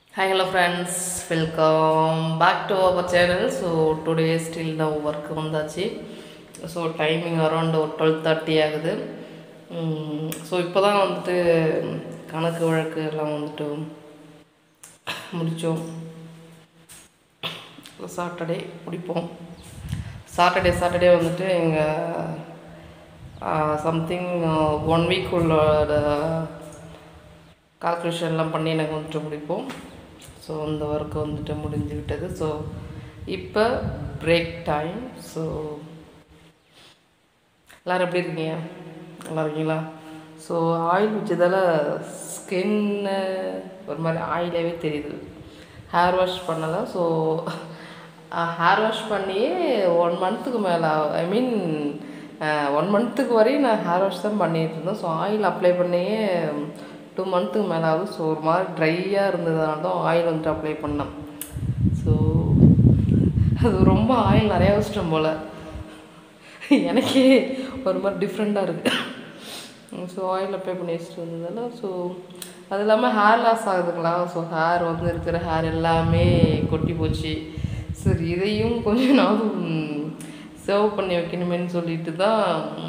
Hi, hello friends. Welcome back to our channel. So today still the work வந்தாச்சு so timing around ஒரு twelve thirty ஆகுது so இப்போ தான் வந்துட்டு கணக்கு வழக்கு எல்லாம் வந்துட்டு முடித்தோம் சாட்டர்டே முடிப்போம் சாட்டர்டே சாட்டர்டே வந்துட்டு எங்கள் சம்திங் ஒன் வீக் உள்ளோட கால்குலேஷன்லாம் பண்ணி எனக்கு வந்துட்டு முடிப்போம் ஸோ அந்த ஒர்க் வந்துட்டு முடிஞ்சு விட்டது ஸோ இப்போ பிரேக் டைம் ஸோ எல்லோரும் எப்படி இருக்கீங்க நல்லா இருக்கீங்களா ஸோ ஆயில் வச்சதால் ஸ்கின்னு ஒரு மாதிரி ஆயிலாகவே தெரியுது ஹேர் வாஷ் பண்ணலை ஸோ ஹேர் வாஷ் பண்ணியே ஒன் மந்த்துக்கு மேலே ஐ மீன் ஒன் மந்த்துக்கு வரையும் நான் ஹேர் வாஷ் தான் பண்ணிகிட்டு இருந்தேன் ஸோ ஆயில் அப்ளை பண்ணியே டூ மந்த்துக்கு மேலே ஆகுது ஸோ ஒரு மாதிரி ட்ரையாக இருந்ததுனால தான் ஆயில் வந்துட்டு அப்ளை பண்ணேன் ஸோ அது ரொம்ப ஆயில் நிறையா வச்சிட்டோம் போல் எனக்கே ஒரு மாதிரி டிஃப்ரெண்ட்டாக இருக்குது ஸோ ஆயில் அப்ளை பண்ணி வச்சுட்டு வந்ததால ஸோ அது இல்லாமல் ஹேர் லாஸ் ஆகுதுங்களா ஸோ ஹேர் வந்து இருக்கிற ஹேர் எல்லாமே கொட்டி போச்சு சரி இதையும் கொஞ்ச நாள் சேவ் பண்ணி வைக்கணுமேன்னு சொல்லிட்டு தான்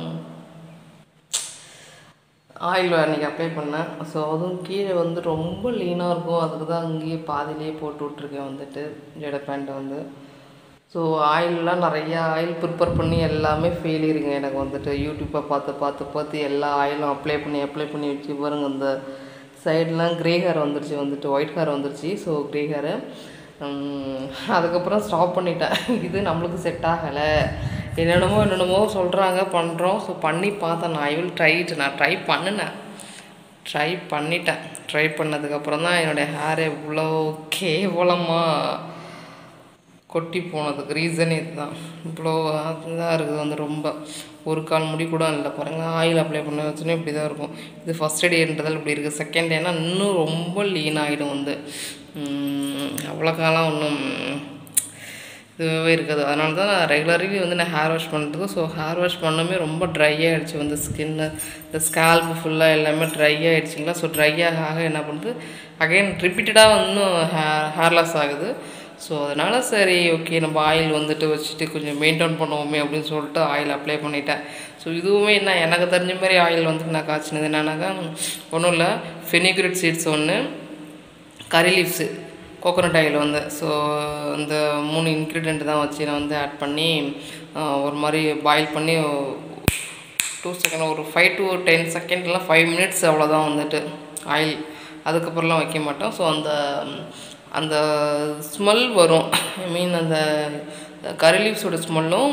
ஆயில் அன்றைக்கி அப்ளை பண்ணேன் ஸோ அதுவும் கீழே வந்து ரொம்ப லீனாக இருக்கும் அதுக்கு தான் அங்கேயே பாதியிலே போட்டு விட்ருக்கேன் வந்துட்டு ஜட பேண்ட்டை வந்து ஸோ ஆயிலெலாம் நிறையா ஆயில் ப்ரிப்பேர் பண்ணி எல்லாமே ஃபெயிலியருங்க எனக்கு வந்துட்டு யூடியூப்பை பார்த்து பார்த்து பார்த்து எல்லா ஆயிலும் அப்ளை பண்ணி அப்ளை பண்ணி வச்சு பாருங்க அந்த சைட்லாம் க்ரே ஹேர் வந்துருச்சு வந்துட்டு ஒயிட் ஹேர் வந்துருச்சு ஸோ க்ரே ஹேரு அதுக்கப்புறம் ஸ்டாப் பண்ணிட்டேன் இது நம்மளுக்கு செட் ஆகலை என்னென்னமோ என்னென்னமோ சொல்கிறாங்க பண்ணுறோம் ஸோ பண்ணி பார்த்தேன் நான் ஐ வில் ட்ரைட்டு நான் ட்ரை பண்ணினேன் ட்ரை பண்ணிட்டேன் ட்ரை பண்ணதுக்கப்புறம் தான் என்னுடைய ஹேர் இவ்வளோ கேவலமாக கொட்டி போனதுக்கு ரீசன் இதுதான் இவ்வளோ அதுதான் இருக்குது வந்து ரொம்ப ஒரு கால் முடி கூட இல்லை பாருங்கள் ஆயில் அப்ளை பண்ண வச்சுன்னா இப்படி தான் இருக்கும் இது ஃபஸ்ட் டேன்றதால் இப்படி இருக்குது செகண்ட் டேனா இன்னும் ரொம்ப லீன் ஆகிடும் வந்து அவ்வளோ காலம் ஒன்றும் இதுவே இருக்காது அதனால தான் நான் ரெகுலர்லி வந்து நான் ஹேர் வாஷ் பண்ணுறது ஸோ ஹேர் வாஷ் பண்ணமே ரொம்ப ட்ரை ஆகிடுச்சு வந்து ஸ்கின்னு இந்த ஸ்கேல்ப் ஃபுல்லாக எல்லாமே ட்ரை ஆகிடுச்சிங்களா ஸோ ட்ரை ஆக ஆக என்ன பண்ணுறது அகைன் ரிப்பீட்டடாக இன்னும் ஹேர் ஹேர் லாஸ் ஆகுது ஸோ அதனால் சரி ஓகே நம்ம ஆயில் வந்துட்டு வச்சுட்டு கொஞ்சம் மெயின்டைன் பண்ணுவோமே அப்படின்னு சொல்லிட்டு ஆயில் அப்ளை பண்ணிட்டேன் ஸோ இதுவுமே என்ன எனக்கு தெரிஞ்ச மாதிரி ஆயில் வந்துட்டு நான் காய்ச்சினது என்னன்னாக்கா ஒன்றும் இல்லை ஃபெனிக்ரிட் சீட்ஸ் ஒன்று கரி லீவ்ஸு கோகோனட் ஆயில் வந்து ஸோ அந்த மூணு இன்க்ரீடியண்ட் தான் வச்சு நான் வந்து ஆட் பண்ணி ஒரு மாதிரி பாயில் பண்ணி டூ செகண்ட் ஒரு ஃபைவ் டு டென் செகண்ட்லாம் ஃபைவ் மினிட்ஸ் அவ்வளோதான் வந்துட்டு ஆயில் அதுக்கப்புறம்லாம் வைக்க மாட்டோம் ஸோ அந்த அந்த ஸ்மெல் வரும் ஐ மீன் அந்த கரி லீவ்ஸோட ஸ்மெல்லும்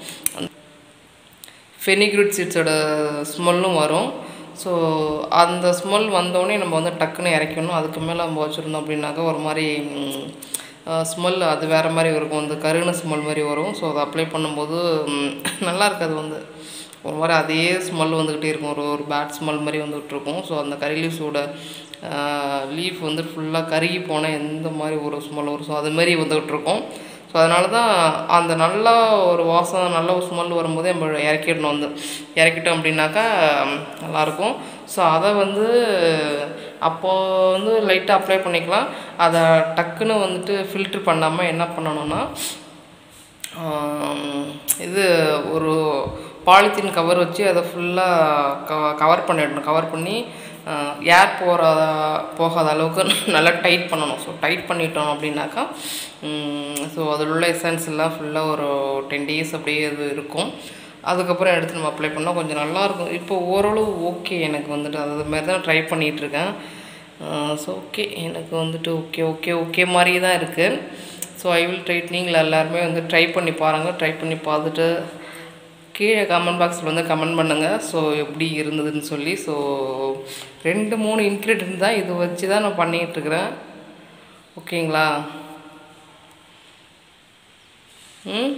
ஃபெனிக்ரூட் சீட்ஸோட ஸ்மெல்லும் வரும் ஸோ அந்த ஸ்மெல் வந்தோடனே நம்ம வந்து டக்குன்னு இறக்கணும் அதுக்கு மேலே நம்ம வச்சுருந்தோம் அப்படின்னாக்கா ஒரு மாதிரி ஸ்மெல் அது வேறு மாதிரி இருக்கும் அந்த கருகின ஸ்மெல் மாதிரி வரும் ஸோ அதை அப்ளை பண்ணும்போது நல்லா இருக்காது வந்து ஒரு மாதிரி அதே ஸ்மெல் வந்துக்கிட்டே இருக்கும் ஒரு ஒரு பேட் ஸ்மெல் மாதிரி வந்துகிட்ருக்கும் ஸோ அந்த கறி லீவ்ஸோட லீஃப் வந்து ஃபுல்லாக கருகி போனால் எந்த மாதிரி ஒரு ஸ்மெல் வரும் ஸோ அது மாதிரி வந்துகிட்ருக்கும் ஸோ அதனால தான் அந்த நல்லா ஒரு வாசம் நல்ல ஒரு ஸ்மெல் வரும்போதே நம்ம இறக்கிடணும் வந்து இறக்கிட்டோம் அப்படின்னாக்கா நல்லாயிருக்கும் ஸோ அதை வந்து அப்போது வந்து லைட்டாக அப்ளை பண்ணிக்கலாம் அதை டக்குன்னு வந்துட்டு ஃபில்ட்ரு பண்ணாமல் என்ன பண்ணணும்னா இது ஒரு பாலித்தீன் கவர் வச்சு அதை ஃபுல்லாக க கவர் பண்ணிடணும் கவர் பண்ணி ஏர் போகிற போகாத அளவுக்கு நல்லா டைட் பண்ணணும் ஸோ டைட் பண்ணிட்டோம் அப்படின்னாக்கா ஸோ அதில் உள்ள எசன்ஸ் எல்லாம் ஃபுல்லாக ஒரு டென் டேஸ் அப்படியே இது இருக்கும் அதுக்கப்புறம் எடுத்து நம்ம அப்ளை பண்ணால் கொஞ்சம் நல்லாயிருக்கும் இப்போ ஓரளவு ஓகே எனக்கு வந்துட்டு அது மாதிரி தான் ட்ரை பண்ணிகிட்ருக்கேன் ஸோ ஓகே எனக்கு வந்துட்டு ஓகே ஓகே ஓகே மாதிரி தான் இருக்குது ஸோ ஐ வில் ட்ரை நீங்கள் எல்லாருமே வந்து ட்ரை பண்ணி பாருங்கள் ட்ரை பண்ணி பார்த்துட்டு கீழே கமெண்ட் பாக்ஸில் வந்து கமெண்ட் பண்ணுங்கள் ஸோ எப்படி இருந்ததுன்னு சொல்லி ஸோ ரெண்டு மூணு இன்க்ரீடியன்ட் தான் இது வச்சு தான் நான் பண்ணிகிட்ருக்குறேன் ஓகேங்களா ம்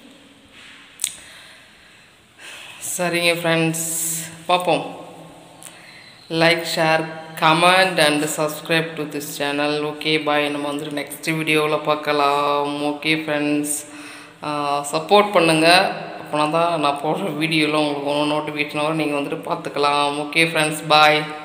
சரிங்க ஃப்ரெண்ட்ஸ் பார்ப்போம் like share comment and subscribe to this channel okay bye நம்ம வந்துட்டு நெக்ஸ்ட் வீடியோவில் பார்க்கலாம் ஓகே ஃப்ரெண்ட்ஸ் சப்போர்ட் பண்ணுங்கள் அப்போனா தான் நான் போடுற வீடியோவில் உங்களுக்கு ஒன்று நோட்டிஃபிகேஷன் வரும் நீங்கள் வந்துட்டு பார்த்துக்கலாம் ஓகே ஃப்ரெண்ட்ஸ் பாய்